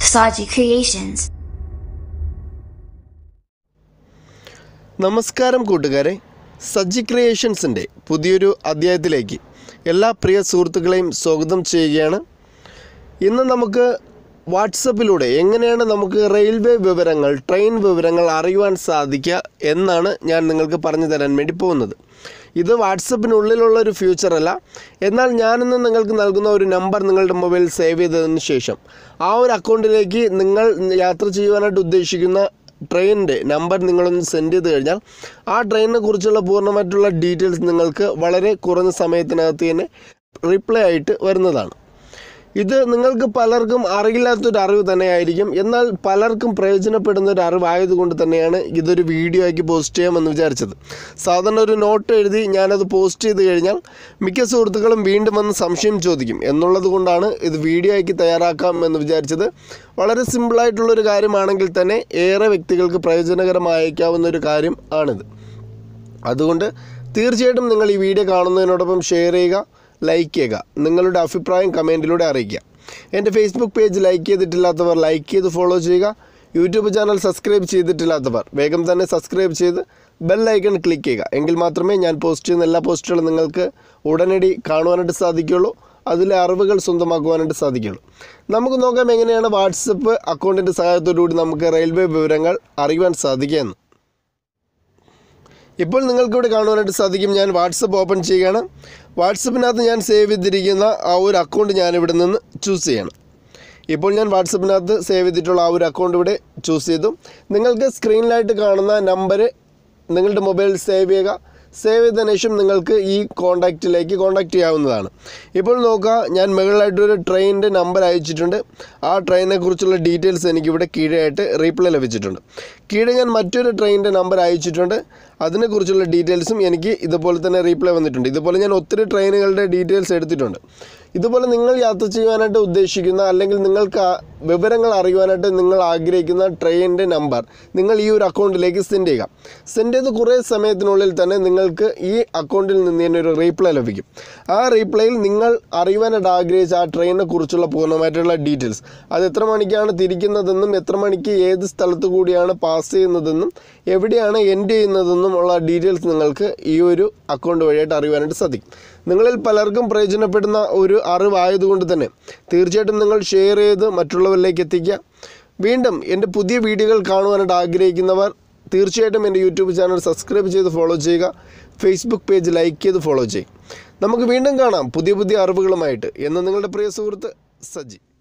Saji Creations. നമസ്കാരം കൂട്ടുകാരെ സജ്ജി ക്രിയേഷൻസിൻ്റെ പുതിയൊരു അധ്യായത്തിലേക്ക് എല്ലാ പ്രിയ സുഹൃത്തുക്കളെയും സ്വാഗതം ചെയ്യുകയാണ് ഇന്ന് നമുക്ക് വാട്സപ്പിലൂടെ എങ്ങനെയാണ് നമുക്ക് റെയിൽവേ വിവരങ്ങൾ ട്രെയിൻ വിവരങ്ങൾ അറിയുവാൻ സാധിക്കുക എന്നാണ് ഞാൻ നിങ്ങൾക്ക് പറഞ്ഞു തരാൻ വേണ്ടി പോകുന്നത് ഇത് വാട്സപ്പിനുള്ളിലുള്ള ഒരു ഫ്യൂച്ചർ അല്ല എന്നാൽ ഞാനിന്ന് നിങ്ങൾക്ക് നൽകുന്ന ഒരു നമ്പർ നിങ്ങളുടെ മൊബൈൽ സേവ് ചെയ്തതിന് ശേഷം ആ ഒരു അക്കൗണ്ടിലേക്ക് നിങ്ങൾ യാത്ര ചെയ്യുവാനായിട്ട് ഉദ്ദേശിക്കുന്ന ട്രെയിനിൻ്റെ നമ്പർ നിങ്ങളൊന്ന് സെൻഡ് ചെയ്ത് കഴിഞ്ഞാൽ ആ ട്രെയിനിനെ കുറിച്ചുള്ള പൂർണ്ണമായിട്ടുള്ള ഡീറ്റെയിൽസ് നിങ്ങൾക്ക് വളരെ കുറഞ്ഞ സമയത്തിനകത്ത് തന്നെ റിപ്ലൈ ആയിട്ട് വരുന്നതാണ് ഇത് നിങ്ങൾക്ക് പലർക്കും അറിയില്ലാത്തൊരു അറിവ് തന്നെയായിരിക്കും എന്നാൽ പലർക്കും പ്രയോജനപ്പെടുന്ന ഒരു അറിവായതുകൊണ്ട് തന്നെയാണ് ഇതൊരു വീഡിയോ ആക്കി പോസ്റ്റ് ചെയ്യാമെന്ന് വിചാരിച്ചത് സാധാരണ ഒരു നോട്ട് എഴുതി ഞാനത് പോസ്റ്റ് ചെയ്ത് കഴിഞ്ഞാൽ മിക്ക സുഹൃത്തുക്കളും വീണ്ടും വന്ന് സംശയം ചോദിക്കും എന്നുള്ളത് കൊണ്ടാണ് ഇത് വീഡിയോ ആക്കി തയ്യാറാക്കാം എന്ന് വിചാരിച്ചത് വളരെ സിമ്പിളായിട്ടുള്ളൊരു കാര്യമാണെങ്കിൽ തന്നെ ഏറെ വ്യക്തികൾക്ക് പ്രയോജനകരമായേക്കാവുന്ന ഒരു കാര്യം ആണിത് അതുകൊണ്ട് തീർച്ചയായിട്ടും നിങ്ങൾ ഈ വീഡിയോ കാണുന്നതിനോടൊപ്പം ഷെയർ ചെയ്യുക ലൈക്ക് ചെയ്യുക നിങ്ങളുടെ അഭിപ്രായം കമൻറ്റിലൂടെ അറിയിക്കുക എൻ്റെ ഫേസ്ബുക്ക് പേജ് ലൈക്ക് ചെയ്തിട്ടില്ലാത്തവർ ലൈക്ക് ചെയ്ത് ഫോളോ ചെയ്യുക യൂട്യൂബ് ചാനൽ സബ്സ്ക്രൈബ് ചെയ്തിട്ടില്ലാത്തവർ വേഗം തന്നെ സബ്സ്ക്രൈബ് ചെയ്ത് ബെൽ ഐക്കൺ ക്ലിക്ക് ചെയ്യുക എങ്കിൽ മാത്രമേ ഞാൻ പോസ്റ്റ് ചെയ്യുന്ന എല്ലാ പോസ്റ്റുകളും നിങ്ങൾക്ക് ഉടനടി കാണുവാനായിട്ട് സാധിക്കുകയുള്ളൂ അതിലെ അറിവുകൾ സ്വന്തമാക്കുവാനായിട്ട് സാധിക്കുകയുള്ളൂ നമുക്ക് നോക്കാം എങ്ങനെയാണ് വാട്സപ്പ് അക്കൗണ്ടിൻ്റെ സഹായത്തോടുകൂടി നമുക്ക് റെയിൽവേ വിവരങ്ങൾ അറിയുവാൻ സാധിക്കുക എന്ന് ഇപ്പോൾ നിങ്ങൾക്കിവിടെ കാണുവാനായിട്ട് സാധിക്കും ഞാൻ വാട്സപ്പ് ഓപ്പൺ ചെയ്യുകയാണ് വാട്സപ്പിനകത്ത് ഞാൻ സേവ് ചെയ്തിരിക്കുന്ന ആ ഒരു അക്കൗണ്ട് ഞാൻ ഇവിടെ നിന്ന് ചൂസ് ചെയ്യണം ഇപ്പോൾ ഞാൻ വാട്സപ്പിനകത്ത് സേവ് ചെയ്തിട്ടുള്ള ആ ഒരു അക്കൗണ്ട് ഇവിടെ ചൂസ് ചെയ്തു നിങ്ങൾക്ക് സ്ക്രീനിലായിട്ട് കാണുന്ന നമ്പർ നിങ്ങളുടെ മൊബൈൽ സേവ് ചെയ്യുക സേവ് ചെയ്തതിനു ശേഷം നിങ്ങൾക്ക് ഈ കോൺടാക്റ്റിലേക്ക് കോൺടാക്റ്റ് ചെയ്യാവുന്നതാണ് ഇപ്പോൾ നോക്കുക ഞാൻ മുകളിലായിട്ടൊരു ട്രെയിനിൻ്റെ നമ്പർ അയച്ചിട്ടുണ്ട് ആ ട്രെയിനിനെ കുറിച്ചുള്ള ഡീറ്റെയിൽസ് എനിക്കിവിടെ കീഴെയായിട്ട് റീപ്ലൈ ലഭിച്ചിട്ടുണ്ട് കീഴെ ഞാൻ മറ്റൊരു ട്രെയിനിൻ്റെ നമ്പർ അയച്ചിട്ടുണ്ട് അതിനെക്കുറിച്ചുള്ള ഡീറ്റെയിൽസും എനിക്ക് ഇതുപോലെ തന്നെ റീപ്ലൈ വന്നിട്ടുണ്ട് ഇതുപോലെ ഞാൻ ഒത്തിരി ട്രെയിനുകളുടെ ഡീറ്റെയിൽസ് എടുത്തിട്ടുണ്ട് ഇതുപോലെ നിങ്ങൾ യാത്ര ചെയ്യുവാനായിട്ട് ഉദ്ദേശിക്കുന്ന അല്ലെങ്കിൽ നിങ്ങൾക്ക് ആ വിവരങ്ങൾ അറിയുവാനായിട്ട് നിങ്ങൾ ആഗ്രഹിക്കുന്ന ട്രെയിനിൻ്റെ നമ്പർ നിങ്ങൾ ഈ ഒരു അക്കൗണ്ടിലേക്ക് സെൻഡ് ചെയ്യുക സെൻഡ് ചെയ്ത് കുറേ സമയത്തിനുള്ളിൽ തന്നെ നിങ്ങൾക്ക് ഈ അക്കൗണ്ടിൽ നിന്ന് തന്നെ ഒരു റീപ്ലൈ ലഭിക്കും ആ റീപ്ലൈയിൽ നിങ്ങൾ അറിയുവാനായിട്ട് ആഗ്രഹിച്ച ആ ട്രെയിനിനെ കുറിച്ചുള്ള പൂർണ്ണമായിട്ടുള്ള ഡീറ്റെയിൽസ് അത് എത്ര മണിക്കാണ് തിരിക്കുന്നതെന്നും എത്ര മണിക്ക് ഏത് സ്ഥലത്ത് കൂടിയാണ് പാസ് ചെയ്യുന്നതെന്നും എവിടെയാണ് എൻഡ് ചെയ്യുന്നതെന്നും ഉള്ള ഡീറ്റെയിൽസ് നിങ്ങൾക്ക് ഈ ഒരു അക്കൗണ്ട് വഴിയായിട്ട് അറിയുവാനായിട്ട് സാധിക്കും നിങ്ങളിൽ പലർക്കും പ്രയോജനപ്പെടുന്ന ഒരു അറിവായതുകൊണ്ട് തന്നെ തീർച്ചയായിട്ടും നിങ്ങൾ ഷെയർ ചെയ്ത് മറ്റുള്ളവരിലേക്ക് എത്തിക്കുക വീണ്ടും എൻ്റെ പുതിയ വീഡിയോകൾ കാണുവാനായിട്ട് ആഗ്രഹിക്കുന്നവർ തീർച്ചയായിട്ടും എൻ്റെ യൂട്യൂബ് ചാനൽ സബ്സ്ക്രൈബ് ചെയ്ത് ഫോളോ ചെയ്യുക ഫേസ്ബുക്ക് പേജ് ലൈക്ക് ചെയ്ത് ഫോളോ ചെയ്യും നമുക്ക് വീണ്ടും കാണാം പുതിയ പുതിയ അറിവുകളുമായിട്ട് എന്ന് നിങ്ങളുടെ പ്രിയ സുഹൃത്ത് സജി